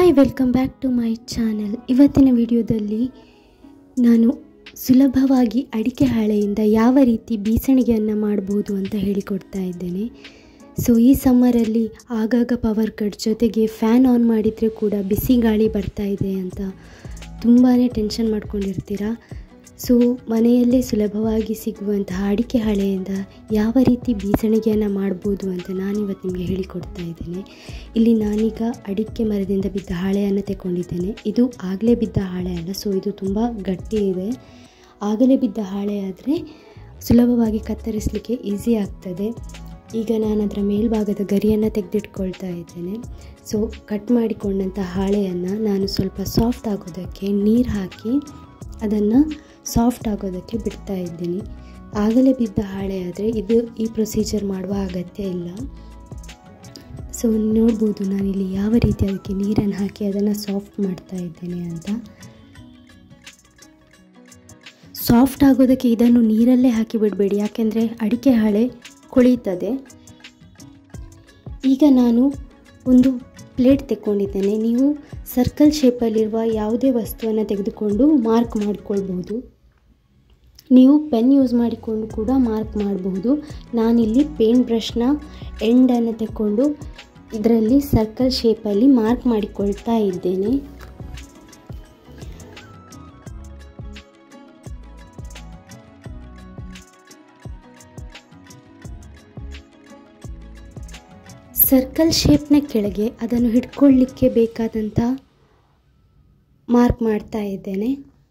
hi welcome back to my channel ಇವತ್ತಿನ ವಿಡಿಯೋದಲ್ಲಿ ನಾನು ಸುಲಭವಾಗಿ ಅಡಿಕೆ ಹಾಳೆಯಿಂದ ಯಾವ ರೀತಿ ಬೀಸಣಿಗೆಯನ್ನು ಮಾಡ್ಬೋದು ಅಂತ ಹೇಳಿಕೊಡ್ತಾ ಇದ್ದೇನೆ ಸೊ ಈ ಸಮ್ಮರಲ್ಲಿ ಆಗಾಗ ಪವರ್ ಕಟ್ ಜೊತೆಗೆ ಫ್ಯಾನ್ ಆನ್ ಮಾಡಿದರೆ ಕೂಡ ಬಿಸಿ ಗಾಳಿ ಬರ್ತಾ ಇದೆ ಅಂತ ತುಂಬಾ ಟೆನ್ಷನ್ ಮಾಡ್ಕೊಂಡಿರ್ತೀರಾ ಸೊ ಮನೆಯಲ್ಲೇ ಸುಲಭವಾಗಿ ಸಿಗುವಂತಹ ಅಡಿಕೆ ಹಾಳೆಯಿಂದ ಯಾವ ರೀತಿ ಬೀಸಣಿಗೆಯನ್ನು ಮಾಡ್ಬೋದು ಅಂತ ನಾನಿವತ್ತು ನಿಮಗೆ ಹೇಳಿಕೊಡ್ತಾ ಇದ್ದೇನೆ ಇಲ್ಲಿ ನಾನೀಗ ಅಡಿಕೆ ಮರದಿಂದ ಬಿದ್ದ ಹಾಳೆಯನ್ನು ತಗೊಂಡಿದ್ದೇನೆ ಇದು ಆಗಲೇ ಬಿದ್ದ ಹಾಳೆ ಅಲ್ಲ ಸೊ ಇದು ತುಂಬ ಗಟ್ಟಿ ಇದೆ ಆಗಲೇ ಬಿದ್ದ ಹಾಳೆ ಆದರೆ ಸುಲಭವಾಗಿ ಕತ್ತರಿಸಲಿಕ್ಕೆ ಈಸಿ ಆಗ್ತದೆ ಈಗ ನಾನು ಅದರ ಮೇಲ್ಭಾಗದ ಗರಿಯನ್ನು ತೆಗೆದಿಟ್ಕೊಳ್ತಾ ಇದ್ದೇನೆ ಸೊ ಕಟ್ ಮಾಡಿಕೊಂಡಂಥ ಹಾಳೆಯನ್ನು ನಾನು ಸ್ವಲ್ಪ ಸಾಫ್ಟ್ ಆಗೋದಕ್ಕೆ ನೀರು ಹಾಕಿ ಅದನ್ನು ಸಾಫ್ಟ್ ಆಗೋದಕ್ಕೆ ಬಿಡ್ತಾ ಇದ್ದೀನಿ ಆಗಲೇ ಬಿದ್ದ ಹಾಳೆ ಆದರೆ ಇದು ಈ ಪ್ರೊಸೀಜರ್ ಮಾಡುವ ಅಗತ್ಯ ಇಲ್ಲ ಸೊ ನೋಡ್ಬೋದು ನಾನಿಲ್ಲಿ ಯಾವ ರೀತಿ ಅದಕ್ಕೆ ನೀರನ್ನು ಹಾಕಿ ಅದನ್ನು ಸಾಫ್ಟ್ ಮಾಡ್ತಾ ಇದ್ದೇನೆ ಅಂತ ಸಾಫ್ಟ್ ಆಗೋದಕ್ಕೆ ಇದನ್ನು ನೀರಲ್ಲೇ ಹಾಕಿ ಬಿಡಬೇಡಿ ಯಾಕೆಂದರೆ ಅಡಿಕೆ ಹಾಳೆ ಕೊಳೀತದೆ ಈಗ ನಾನು ಒಂದು ಪ್ಲೇಟ್ ತೆಕ್ಕೊಂಡಿದ್ದೇನೆ ನೀವು ಸರ್ಕಲ್ ಶೇಪಲ್ಲಿರುವ ಯಾವುದೇ ವಸ್ತುವನ್ನು ತೆಗೆದುಕೊಂಡು ಮಾರ್ಕ್ ಮಾಡಿಕೊಳ್ಬೋದು ನೀವು ಪೆನ್ ಯೂಸ್ ಮಾಡಿಕೊಂಡು ಕೂಡ ಮಾರ್ಕ್ ಮಾಡಬಹುದು ನಾನಿಲ್ಲಿ ಪೇಂಟ್ ಬ್ರಷ್ನ ಎಂಡನ್ನು ತೆಕ್ಕೊಂಡು ಇದರಲ್ಲಿ ಸರ್ಕಲ್ ಶೇಪಲ್ಲಿ ಮಾರ್ಕ್ ಮಾಡಿಕೊಳ್ತಾ ಇದ್ದೇನೆ ಸರ್ಕಲ್ ಶೇಪ್ನ ಕೆಳಗೆ ಅದನ್ನು ಹಿಡ್ಕೊಳ್ಳಿಕ್ಕೆ ಬೇಕಾದಂಥ ಮಾರ್ಕ್ ಮಾಡ್ತಾ ಇದ್ದೇನೆ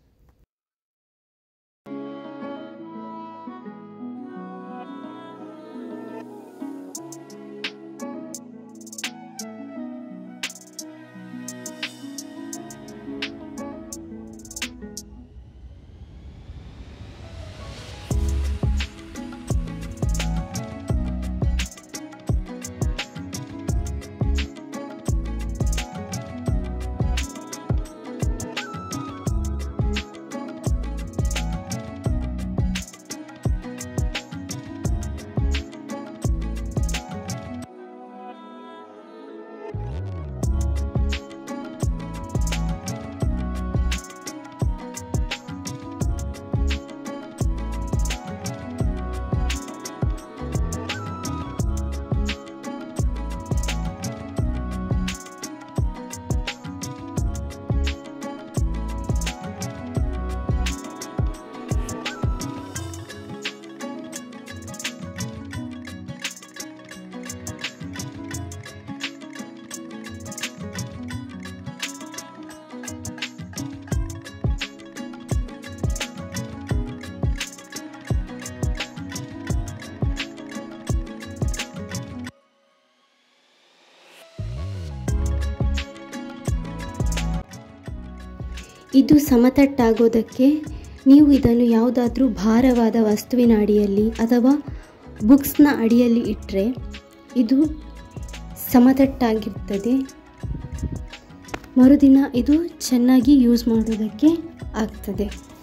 ಇದು ಸಮತಟ್ಟಾಗೋದಕ್ಕೆ ನೀವು ಇದನ್ನು ಯಾವುದಾದ್ರೂ ಭಾರವಾದ ವಸ್ತುವಿನ ಅಡಿಯಲ್ಲಿ ಅಥವಾ ಬುಕ್ಸ್ನ ಅಡಿಯಲ್ಲಿ ಇಟ್ಟರೆ ಇದು ಸಮತಟ್ಟಾಗಿರ್ತದೆ ಮರುದಿನ ಇದು ಚೆನ್ನಾಗಿ ಯೂಸ್ ಮಾಡೋದಕ್ಕೆ ಆಗ್ತದೆ